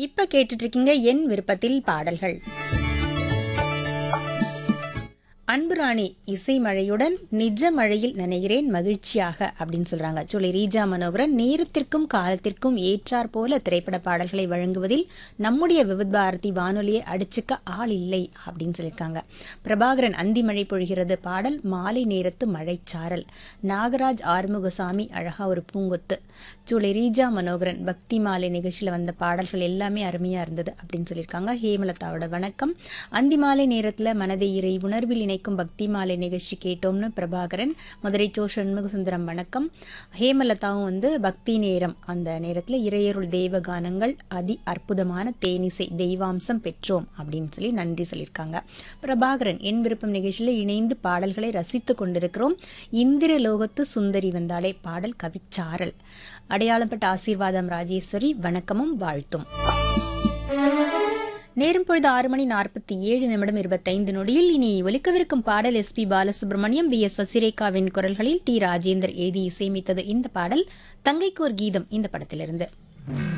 இப்ப கேட்டுட்டு இருக்கீங்க என் விருப்பத்தில் பாடல்கள் அன்புராணி இசை மழையுடன் நிஜ மழையில் நனைகிறேன் மகிழ்ச்சியாக அப்படின்னு சொல்றாங்க சொல்லி ரீஜா மனோகரன் நேரத்திற்கும் காலத்திற்கும் ஏற்றாற் போல திரைப்பட பாடல்களை வழங்குவதில் நம்முடைய விவித் பாரதி வானொலியை அடிச்சுக்க ஆள் இல்லை அப்படின்னு சொல்லியிருக்காங்க பிரபாகரன் அந்தி மழை பொழிகிறது பாடல் மாலை நேரத்து மழைச்சாரல் நாகராஜ் ஆறுமுகசாமி அழகா ஒரு பூங்கொத்து சூளை ரீஜா மனோகரன் பக்தி மாலை நிகழ்ச்சியில் வந்த பாடல்கள் எல்லாமே அருமையாக இருந்தது அப்படின்னு சொல்லியிருக்காங்க ஹேமலதாவோட வணக்கம் அந்தி மாலை நேரத்தில் மனதை இறை உணர்வில் இணைக்கும் பக்தி மாலை நிகழ்ச்சி கேட்டோம்னு பிரபாகரன் மதுரை சோ சண்முகசுந்தரம் வணக்கம் ஹேமலதாவும் வந்து பக்தி நேரம் அந்த நேரத்தில் இறையருள் தெய்வ கானங்கள் அதி அற்புதமான தேனிசை தெய்வாம்சம் பெற்றோம் அப்படின்னு சொல்லி நன்றி சொல்லியிருக்காங்க பிரபாகரன் என் விருப்பம் நிகழ்ச்சியில் இணைந்து பாடல்களை ரசித்து கொண்டிருக்கிறோம் இந்திர லோகத்து சுந்தரி வந்தாலே பாடல் கவிச்சாரல் அடையாளப்பட்ட ஆசீர்வாதம் ராஜேஸ்வரி வணக்கமும் வாழ்த்தும் நேரம் பொழுது ஆறு மணி நாற்பத்தி ஏழு நிமிடம் இருபத்தைந்து நொடியில் இனி ஒலிக்கவிருக்கும் பாடல் S P Balasubrahmanyam P S சசிரேகாவின் குரல்களில் டி ராஜேந்தர் எழுதி இசையமைத்தது இந்த பாடல் தங்கைக்கு ஒரு கீதம் இந்த படத்திலிருந்து